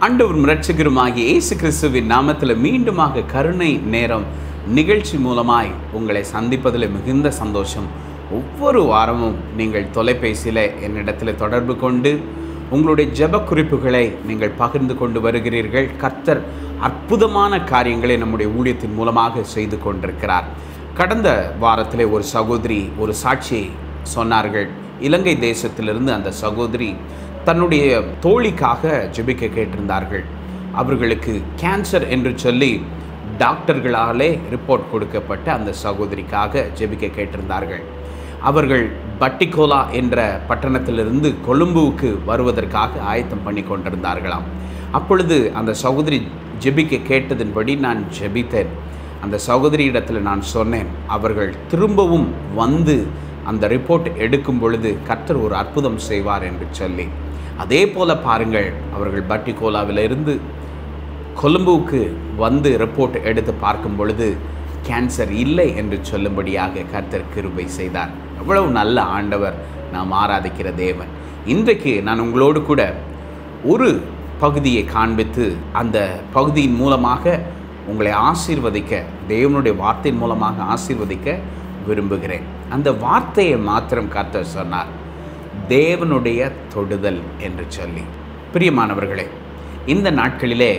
ஆண்டவர் இரட்சகருமாகிய இயேசு கிறிஸ்துவின் நாமத்தில் மீண்டுமாக கருணை நேரம் நிகழ்ச்சி மூலமாய் உங்களை சந்திப்பதில் மிகுந்த சந்தோஷம் ஒவ்வொரு வாரமும் நீங்கள் தொலைபேசியில் என்னிடத்தில் தொடர்பு கொண்டு உங்களுடைய ஜெப குறிப்புகளை நீங்கள் பகிர்ந்து கொண்டு வருகிறீர்கள் கர்த்தர் அற்புதமான காரியங்களை நம்முடைய ஊழியத்தின் மூலமாக செய்து கொண்டிருக்கிறார் கடந்த வாரத்திலே ஒரு சகோதரி ஒரு சாட்சியை சொன்னார்கள் இலங்கை தேசத்திலிருந்து அந்த சகோதரி தன்னுடைய தோழிக்காக ஜெபிக்க கேட்டிருந்தார்கள் அவர்களுக்கு கேன்சர் என்று சொல்லி டாக்டர்களாலே ரிப்போர்ட் கொடுக்கப்பட்ட அந்த சகோதரிக்காக ஜெபிக்க கேட்டிருந்தார்கள் அவர்கள் பட்டிகோலா என்ற பட்டணத்திலிருந்து கொழும்புவுக்கு வருவதற்காக ஆயத்தம் பண்ணி கொண்டிருந்தார்களாம் அப்பொழுது அந்த சகோதரி ஜெபிக்க கேட்டதின்படி நான் ஜெபித்தேன் அந்த சகோதரியிடத்தில் நான் சொன்னேன் அவர்கள் திரும்பவும் வந்து அந்த ரிப்போர்ட் எடுக்கும் பொழுது கர்த்தர் ஒரு அற்புதம் செய்வார் என்று சொல்லி அதே போல பாருங்கள் அவர்கள் பட்டிகோலாவிலிருந்து கொழும்புவுக்கு வந்து ரிப்போர்ட் எடுத்து பார்க்கும் பொழுது கேன்சர் இல்லை என்று சொல்லும்படியாக கர்த்தர் கிருபை செய்தார் எவ்வளவு நல்ல ஆண்டவர் நாம் ஆராதிக்கிற தேவன் இன்றைக்கு நான் உங்களோடு கூட ஒரு பகுதியை காண்பித்து அந்த பகுதியின் மூலமாக உங்களை ஆசீர்வதிக்க தேவனுடைய வார்த்தையின் மூலமாக ஆசீர்வதிக்க விரும்புகிறேன் அந்த வார்த்தையை மாத்திரம் கர்த்தர் சொன்னார் தேவனுடைய தொடுதல் என்று சொல்லி பிரியமானவர்களே இந்த நாட்களிலே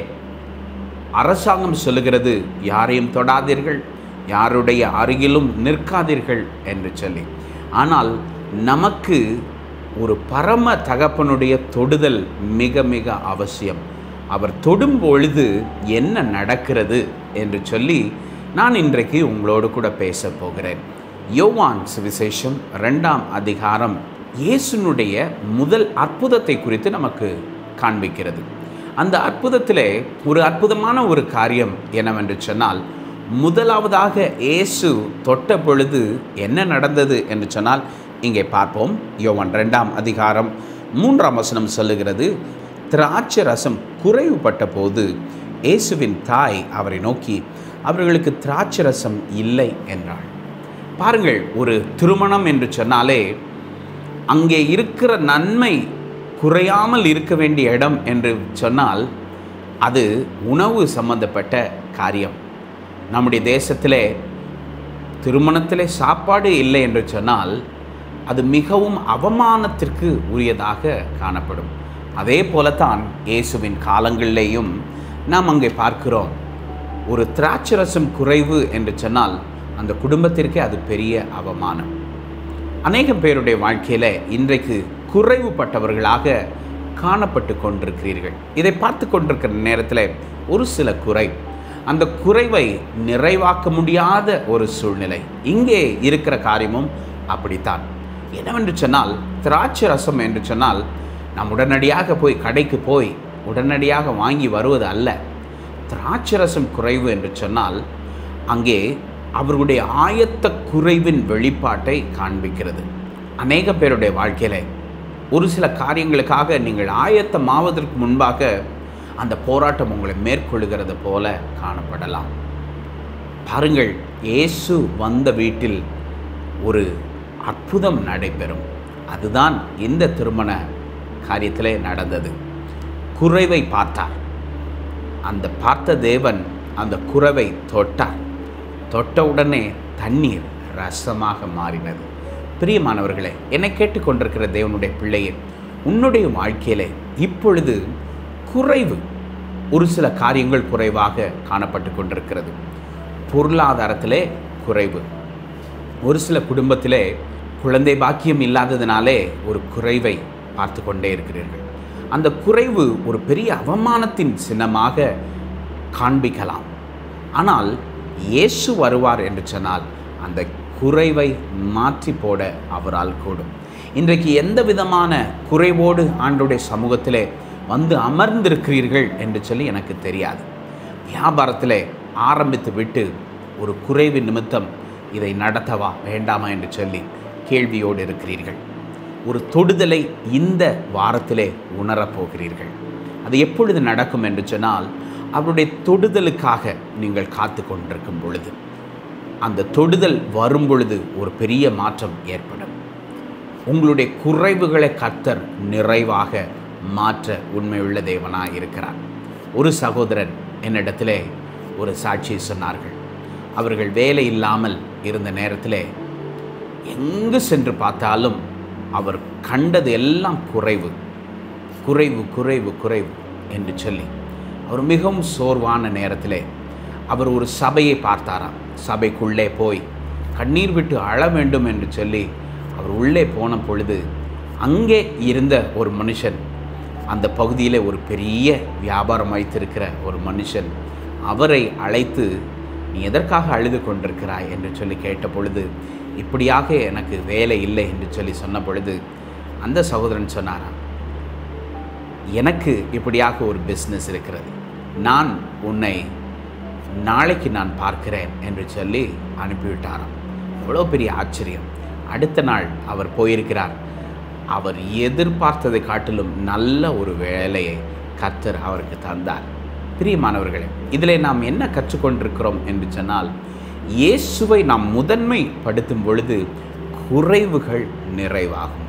அரசாங்கம் சொல்லுகிறது யாரையும் தொடாதீர்கள் யாருடைய அருகிலும் நிற்காதீர்கள் என்று சொல்லி ஆனால் நமக்கு ஒரு பரம தகப்பனுடைய தொடுதல் மிக மிக அவசியம் அவர் தொடும் பொழுது என்ன நடக்கிறது என்று சொல்லி நான் இன்றைக்கு உங்களோடு கூட பேச போகிறேன் யோவான் சுவிசேஷம் ரெண்டாம் அதிகாரம் இயேசுனுடைய முதல் அற்புதத்தை குறித்து நமக்கு காண்பிக்கிறது அந்த அற்புதத்திலே ஒரு அற்புதமான ஒரு காரியம் என்னவென்று சொன்னால் முதலாவதாக இயேசு தொட்ட பொழுது என்ன நடந்தது என்று சொன்னால் இங்கே பார்ப்போம் யோவான் ரெண்டாம் அதிகாரம் மூன்றாம் வசனம் சொல்லுகிறது திராட்சை ரசம் குறைவுபட்ட போது இயேசுவின் தாய் அவரை நோக்கி அவர்களுக்கு திராட்சை ரசம் இல்லை என்றாள் பாருங்கள் ஒரு திருமணம் என்று சொன்னாலே அங்கே இருக்கிற நன்மை குறையாமல் இருக்க வேண்டிய இடம் என்று சொன்னால் அது உணவு சம்பந்தப்பட்ட காரியம் நம்முடைய தேசத்திலே திருமணத்திலே சாப்பாடு இல்லை என்று சொன்னால் அது மிகவும் அவமானத்திற்கு உரியதாக காணப்படும் அதே போலத்தான் இயேசுவின் காலங்களிலேயும் நாம் அங்கே பார்க்கிறோம் ஒரு திராட்சரசம் குறைவு என்று சொன்னால் அந்த குடும்பத்திற்கே அது பெரிய அவமானம் அநேகம் பேருடைய வாழ்க்கையில் இன்றைக்கு குறைவுபட்டவர்களாக காணப்பட்டு கொண்டிருக்கிறீர்கள் இதை பார்த்து கொண்டிருக்கிற நேரத்தில் ஒரு சில குறை அந்த குறைவை நிறைவாக்க முடியாத ஒரு சூழ்நிலை இங்கே இருக்கிற காரியமும் அப்படித்தான் என்னவென்று சொன்னால் திராட்சை ரசம் என்று சொன்னால் நாம் உடனடியாக போய் கடைக்கு போய் உடனடியாக வாங்கி வருவது அல்ல திராட்சை ரசம் குறைவு என்று சொன்னால் அங்கே அவர்களுடைய ஆயத்த குறைவின் வெளிப்பாட்டை காண்பிக்கிறது அநேக பேருடைய வாழ்க்கையில் ஒரு சில காரியங்களுக்காக நீங்கள் ஆயத்தமாவதற்கு முன்பாக அந்த போராட்டம் உங்களை மேற்கொள்கிறது போல காணப்படலாம் பாருங்கள் இயேசு வந்த வீட்டில் ஒரு அற்புதம் நடைபெறும் அதுதான் இந்த திருமண காரியத்திலே நடந்தது குறைவை பார்த்தார் அந்த பார்த்த தேவன் அந்த குறைவை தொட்டார் தொட்ட உடனே தண்ணீர் ரசமாக மாறினது பிரியமானவர்களே என்னை கேட்டுக்கொண்டிருக்கிற தேவனுடைய பிள்ளையே உன்னுடைய வாழ்க்கையிலே இப்பொழுது குறைவு ஒரு சில காரியங்கள் குறைவாக காணப்பட்டு கொண்டிருக்கிறது பொருளாதாரத்திலே குறைவு ஒரு சில குடும்பத்திலே குழந்தை பாக்கியம் இல்லாததினாலே ஒரு குறைவை பார்த்து கொண்டே இருக்கிறீர்கள் அந்த குறைவு ஒரு பெரிய அவமானத்தின் சின்னமாக காண்பிக்கலாம் ஆனால் இயேசு வருவார் என்று சொன்னால் அந்த குறைவை மாற்றி போட அவரால் கூடும் இன்றைக்கு எந்த விதமான குறைவோடு ஆண்டுடைய சமூகத்திலே வந்து அமர்ந்திருக்கிறீர்கள் என்று சொல்லி எனக்கு தெரியாது வியாபாரத்தில் ஆரம்பித்து விட்டு ஒரு குறைவு நிமித்தம் இதை நடத்தவா வேண்டாமா என்று சொல்லி கேள்வியோடு இருக்கிறீர்கள் ஒரு தொடுதலை இந்த வாரத்திலே உணரப்போகிறீர்கள் அது எப்பொழுது நடக்கும் என்று சொன்னால் அவருடைய தொடுதலுக்காக நீங்கள் காத்து கொண்டிருக்கும் பொழுது அந்த தொடுதல் வரும் பொழுது ஒரு பெரிய மாற்றம் ஏற்படும் உங்களுடைய குறைவுகளை கர்த்தர் நிறைவாக மாற்ற உண்மையுள்ள தேவனாக இருக்கிறார் ஒரு சகோதரன் என்னிடத்திலே ஒரு சாட்சியை சொன்னார்கள் அவர்கள் வேலை இல்லாமல் இருந்த நேரத்திலே எங்கு சென்று பார்த்தாலும் அவர் கண்டது எல்லாம் குறைவு குறைவு குறைவு குறைவு என்று சொல்லி அவர் மிகவும் சோர்வான நேரத்திலே அவர் ஒரு சபையை பார்த்தாராம் சபைக்குள்ளே போய் கண்ணீர் விட்டு அழ வேண்டும் என்று சொல்லி அவர் உள்ளே போன பொழுது அங்கே இருந்த ஒரு மனுஷன் அந்த பகுதியிலே ஒரு பெரிய வியாபாரம் வைத்திருக்கிற ஒரு மனுஷன் அவரை அழைத்து நீ எதற்காக அழுது கொண்டிருக்கிறாய் என்று சொல்லி கேட்ட பொழுது இப்படியாக எனக்கு வேலை இல்லை என்று சொல்லி சொன்ன பொழுது அந்த சகோதரன் சொன்னாராம் எனக்கு இப்படியாக ஒரு பிஸ்னஸ் இருக்கிறது நான் உன்னை நாளைக்கு நான் பார்க்கிறேன் என்று சொல்லி அனுப்பிவிட்டாராம் எவ்வளோ பெரிய ஆச்சரியம் அடுத்த நாள் அவர் போயிருக்கிறார் அவர் எதிர்பார்த்ததை காட்டிலும் நல்ல ஒரு வேலையை கர்த்தர் அவருக்கு தந்தார் பிரியமானவர்களே இதில் நாம் என்ன கற்றுக்கொண்டிருக்கிறோம் என்று சொன்னால் இயேசுவை நாம் முதன்மைப்படுத்தும் பொழுது குறைவுகள் நிறைவாகும்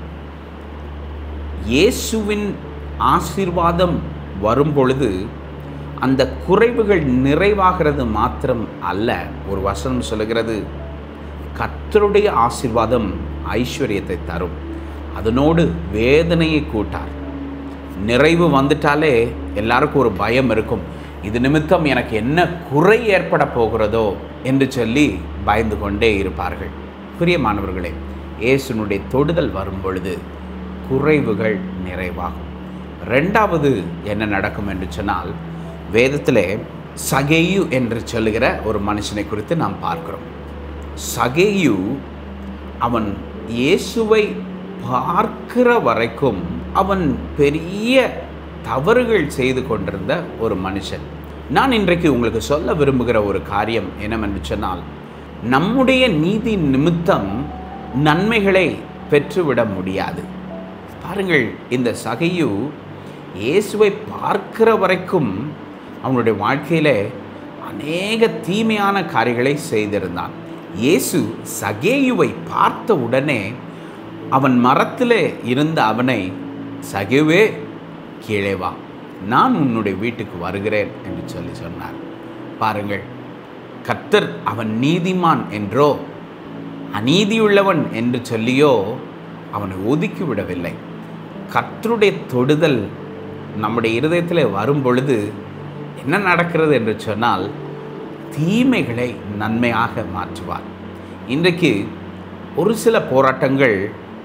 இயேசுவின் ஆசீர்வாதம் வரும் பொழுது அந்த குறைவுகள் நிறைவாகிறது மாத்திரம் அல்ல ஒரு வசனம் சொல்லுகிறது கர்த்தருடைய ஆசீர்வாதம் ஐஸ்வர்யத்தை தரும் அதனோடு வேதனையை கூட்டார் நிறைவு வந்துட்டாலே எல்லாருக்கும் ஒரு பயம் இருக்கும் இது நிமித்தம் எனக்கு என்ன குறை ஏற்பட போகிறதோ என்று சொல்லி பயந்து கொண்டே இருப்பார்கள் பிரியமானவர்களே இயேசுனுடைய தொடுதல் வரும் பொழுது குறைவுகள் நிறைவாகும் ரெண்டாவது என்ன நடக்கும் என்று சொன்னால் வேதத்திலே சகேயு என்று சொல்லுகிற ஒரு மனுஷனை குறித்து நாம் பார்க்கிறோம் சகேயு அவன் இயேசுவை பார்க்கிற வரைக்கும் அவன் பெரிய தவறுகள் செய்து கொண்டிருந்த ஒரு மனுஷன் நான் இன்றைக்கு உங்களுக்கு சொல்ல விரும்புகிற ஒரு காரியம் என்னவென்று சொன்னால் நம்முடைய நீதி நிமித்தம் நன்மைகளை பெற்றுவிட முடியாது பாருங்கள் இந்த சகையு இயேசுவை பார்க்கிற வரைக்கும் அவனுடைய வாழ்க்கையிலே அநேக தீமையான காரியங்களை செய்திருந்தான் இயேசு சகேயுவை பார்த்த உடனே அவன் மரத்திலே இருந்த அவனை சகேவே கீழே வா நான் உன்னுடைய வீட்டுக்கு வருகிறேன் என்று சொல்லி சொன்னார் பாருங்கள் கர்த்தர் அவன் நீதிமான் என்றோ அநீதியுள்ளவன் என்று சொல்லியோ அவனை ஒதுக்கி விடவில்லை கர்த்தருடைய தொடுதல் நம்முடைய இருதயத்தில் வரும் பொழுது என்ன நடக்கிறது என்று சொன்னால் தீமைகளை நன்மையாக மாற்றுவார் இன்றைக்கு ஒரு சில போராட்டங்கள்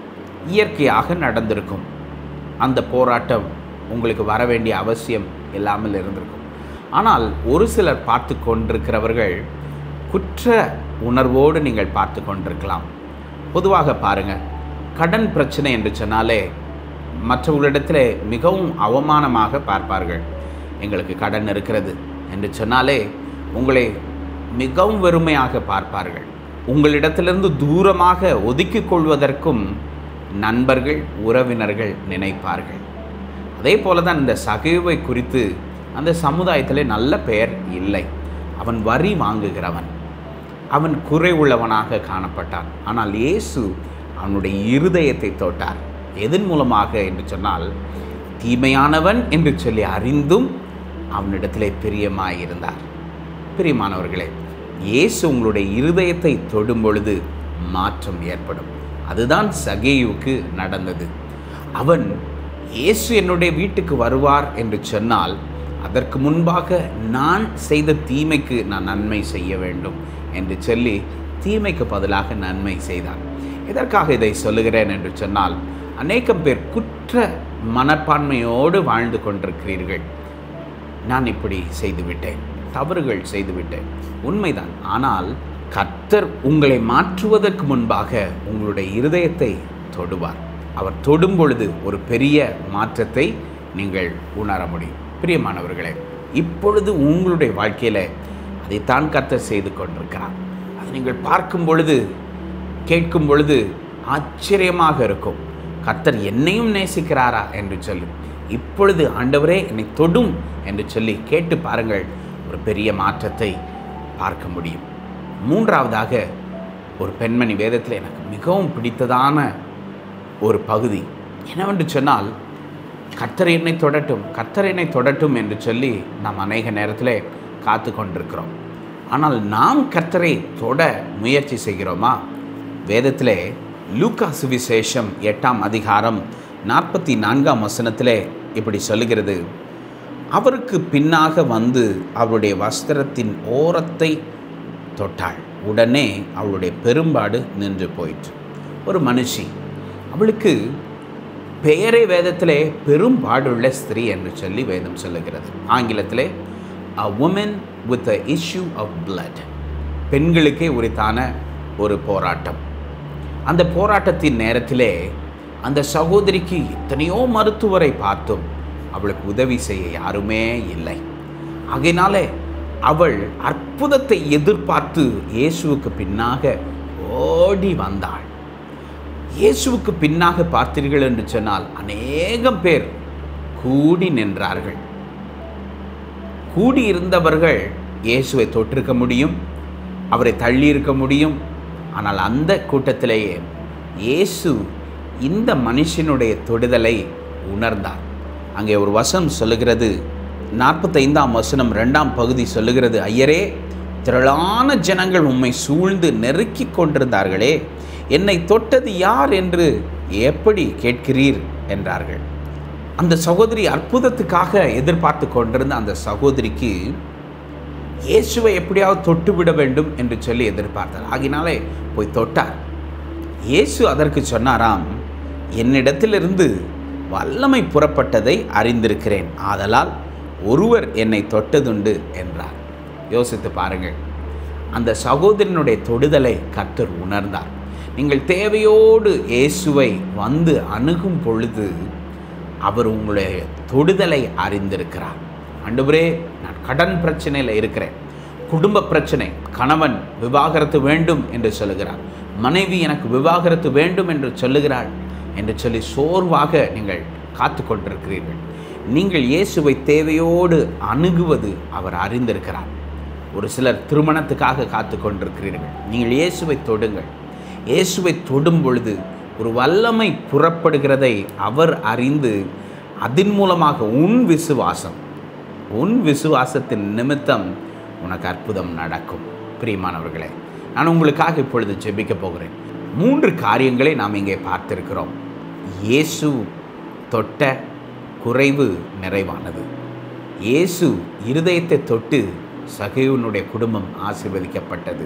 இயற்கையாக நடந்திருக்கும் அந்த போராட்டம் உங்களுக்கு வர வேண்டிய அவசியம் இல்லாமல் இருந்திருக்கும் ஆனால் ஒரு சிலர் பார்த்து கொண்டிருக்கிறவர்கள் குற்ற உணர்வோடு நீங்கள் பார்த்து கொண்டிருக்கலாம் பொதுவாக பாருங்கள் கடன் பிரச்சனை என்று சொன்னாலே மற்றவர்களிடத்தில் மிகவும் அவமானமாக பார்ப்பார்கள் எங்களுக்கு கடன் இருக்கிறது என்று சொன்னாலே உங்களை மிகவும் வெறுமையாக பார்ப்பார்கள் உங்களிடத்திலிருந்து தூரமாக ஒதுக்கிக் கொள்வதற்கும் நண்பர்கள் உறவினர்கள் நினைப்பார்கள் அதே போல தான் இந்த சகைவை குறித்து அந்த சமுதாயத்தில் நல்ல பெயர் இல்லை அவன் வரி வாங்குகிறவன் அவன் குறை உள்ளவனாக காணப்பட்டான் ஆனால் இயேசு அவனுடைய இருதயத்தை தொட்டார் எதன் மூலமாக என்று சொன்னால் தீமையானவன் என்று சொல்லி அறிந்தும் அவனிடத்திலே பிரியமாயிருந்தார் பிரியமானவர்களே இயேசு உங்களுடைய இருதயத்தை தொடும் பொழுது மாற்றம் ஏற்படும் அதுதான் சகேயுவுக்கு நடந்தது அவன் இயேசு என்னுடைய வீட்டுக்கு வருவார் என்று சொன்னால் அதற்கு முன்பாக நான் செய்த தீமைக்கு நான் நன்மை செய்ய வேண்டும் என்று சொல்லி தீமைக்கு பதிலாக நன்மை செய்தான் எதற்காக இதை சொல்லுகிறேன் என்று சொன்னால் அநேகம் பேர் குற்ற மனப்பான்மையோடு வாழ்ந்து கொண்டிருக்கிறீர்கள் நான் இப்படி செய்துவிட்டேன் தவறுகள் செய்துவிட்டேன் உண்மைதான் ஆனால் கர்த்தர் உங்களை மாற்றுவதற்கு முன்பாக உங்களுடைய இருதயத்தை தொடுவார் அவர் தொடும் பொழுது ஒரு பெரிய மாற்றத்தை நீங்கள் உணர முடியும் பிரியமானவர்களே இப்பொழுது உங்களுடைய வாழ்க்கையில் அதைத்தான் கர்த்தர் செய்து கொண்டிருக்கிறார் அதை நீங்கள் பார்க்கும் பொழுது கேட்கும் பொழுது ஆச்சரியமாக இருக்கும் கர்த்தர் என்னையும் நேசிக்கிறாரா என்று சொல்லி இப்பொழுது ஆண்டவரே என்னை தொடும் என்று சொல்லி கேட்டு பாருங்கள் ஒரு பெரிய மாற்றத்தை பார்க்க முடியும் மூன்றாவதாக ஒரு பெண்மணி வேதத்தில் எனக்கு மிகவும் பிடித்ததான ஒரு பகுதி என்னவென்று சொன்னால் கர்த்தர் என்னை தொடட்டும் கர்த்தர் என்னை தொடட்டும் என்று சொல்லி நாம் அநேக நேரத்தில் காத்து கொண்டிருக்கிறோம் ஆனால் நாம் கர்த்தரை தொட முயற்சி செய்கிறோமா வேதத்திலே லூக்கா சுவிசேஷம் எட்டாம் அதிகாரம் நாற்பத்தி நான்காம் வசனத்திலே இப்படி சொல்லுகிறது அவருக்கு பின்னாக வந்து அவருடைய வஸ்திரத்தின் ஓரத்தை தொட்டாள் உடனே அவளுடைய பெரும்பாடு நின்று போயிற்று ஒரு மனுஷி அவளுக்கு பெயரே வேதத்திலே பெரும்பாடுள்ள ஸ்திரீ என்று சொல்லி வேதம் சொல்லுகிறது ஆங்கிலத்திலே a woman with a issue of blood பெண்களுக்கே உரித்தான ஒரு போராட்டம் அந்த போராட்டத்தின் நேரத்திலே அந்த சகோதரிக்கு எத்தனையோ மருத்துவரை பார்த்தும் அவளுக்கு உதவி செய்ய யாருமே இல்லை ஆகையினாலே அவள் அற்புதத்தை எதிர்பார்த்து இயேசுவுக்கு பின்னாக ஓடி வந்தாள் இயேசுவுக்கு பின்னாக பார்த்தீர்கள் என்று சொன்னால் அநேகம் பேர் கூடி நின்றார்கள் கூடியிருந்தவர்கள் இயேசுவை தொற்றிருக்க முடியும் அவரை தள்ளியிருக்க முடியும் ஆனால் அந்த கூட்டத்திலேயே இயேசு இந்த மனுஷனுடைய தொடுதலை உணர்ந்தார் அங்கே ஒரு வசனம் சொல்லுகிறது நாற்பத்தைந்தாம் வசனம் ரெண்டாம் பகுதி சொல்லுகிறது ஐயரே திரளான ஜனங்கள் உம்மை சூழ்ந்து நெருக்கி கொண்டிருந்தார்களே என்னை தொட்டது யார் என்று எப்படி கேட்கிறீர் என்றார்கள் அந்த சகோதரி அற்புதத்துக்காக எதிர்பார்த்து கொண்டிருந்த அந்த சகோதரிக்கு இயேசுவை எப்படியாவது தொட்டு விட வேண்டும் என்று சொல்லி எதிர்பார்த்தார் ஆகினாலே போய் தொட்டார் இயேசு அதற்கு சொன்னாராம் என்னிடத்திலிருந்து வல்லமை புறப்பட்டதை அறிந்திருக்கிறேன் ஆதலால் ஒருவர் என்னை தொட்டதுண்டு என்றார் யோசித்து பாருங்கள் அந்த சகோதரனுடைய தொடுதலை கர்த்தர் உணர்ந்தார் நீங்கள் தேவையோடு இயேசுவை வந்து அணுகும் பொழுது அவர் உங்களுடைய தொடுதலை அறிந்திருக்கிறார் ஆண்டவரே நான் கடன் பிரச்சனையில் இருக்கிறேன் குடும்ப பிரச்சனை கணவன் விவாகரத்து வேண்டும் என்று சொல்லுகிறார் மனைவி எனக்கு விவாகரத்து வேண்டும் என்று சொல்லுகிறாள் என்று சொல்லி சோர்வாக நீங்கள் காத்து கொண்டிருக்கிறீர்கள் நீங்கள் இயேசுவை தேவையோடு அணுகுவது அவர் அறிந்திருக்கிறார் ஒரு சிலர் திருமணத்துக்காக காத்து கொண்டிருக்கிறீர்கள் நீங்கள் இயேசுவை தொடுங்கள் இயேசுவை தொடும் பொழுது ஒரு வல்லமை புறப்படுகிறதை அவர் அறிந்து அதன் மூலமாக உன் விசுவாசம் உன் விசுவாசத்தின் நிமித்தம் உனக்கு அற்புதம் நடக்கும் பிரியமானவர்களே நான் உங்களுக்காக இப்பொழுது ஜெபிக்க போகிறேன் மூன்று காரியங்களை நாம் இங்கே பார்த்திருக்கிறோம் இயேசு தொட்ட குறைவு நிறைவானது இயேசு இருதயத்தை தொட்டு சகையுனுடைய குடும்பம் ஆசீர்வதிக்கப்பட்டது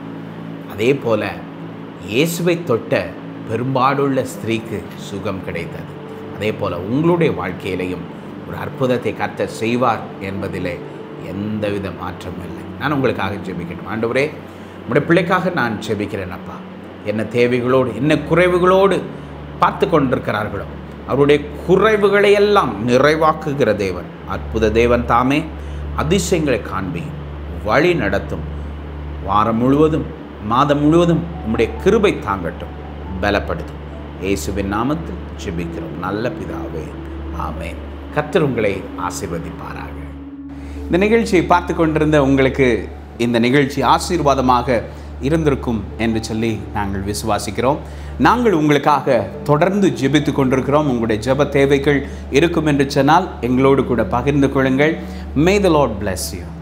அதே போல இயேசுவை தொட்ட பெரும்பாடுள்ள ஸ்திரீக்கு சுகம் கிடைத்தது அதே போல உங்களுடைய வாழ்க்கையிலையும் ஒரு அற்புதத்தை கர்த்தர் செய்வார் என்பதிலே எந்தவித மாற்றமும் இல்லை நான் உங்களுக்காக ஜெபிக்கணும் ஆண்டவரே உங்களுடைய பிள்ளைக்காக நான் ஜெபிக்கிறேன் அப்பா என்ன தேவைகளோடு என்ன குறைவுகளோடு பார்த்து கொண்டிருக்கிறார்களோ அவருடைய குறைவுகளை எல்லாம் நிறைவாக்குகிற தேவன் அற்புத தேவன் தாமே அதிசயங்களை காண்பி வழி நடத்தும் வாரம் முழுவதும் மாதம் முழுவதும் உம்முடைய கிருபை தாங்கட்டும் பலப்படுத்தும் இயேசுவின் நாமத்தில் ஜெபிக்கிறோம் நல்ல பிதாவே ஆமென் கர்த்தர் உங்களை ஆசீர்வதிப்பாராக இந்த நிகழ்ச்சியை பார்த்து கொண்டிருந்த உங்களுக்கு இந்த நிகழ்ச்சி ஆசீர்வாதமாக இருந்திருக்கும் என்று சொல்லி நாங்கள் விசுவாசிக்கிறோம் நாங்கள் உங்களுக்காக தொடர்ந்து ஜெபித்து கொண்டிருக்கிறோம் உங்களுடைய ஜெப தேவைகள் இருக்கும் என்று சொன்னால் எங்களோடு கூட பகிர்ந்து கொள்ளுங்கள் may the lord bless you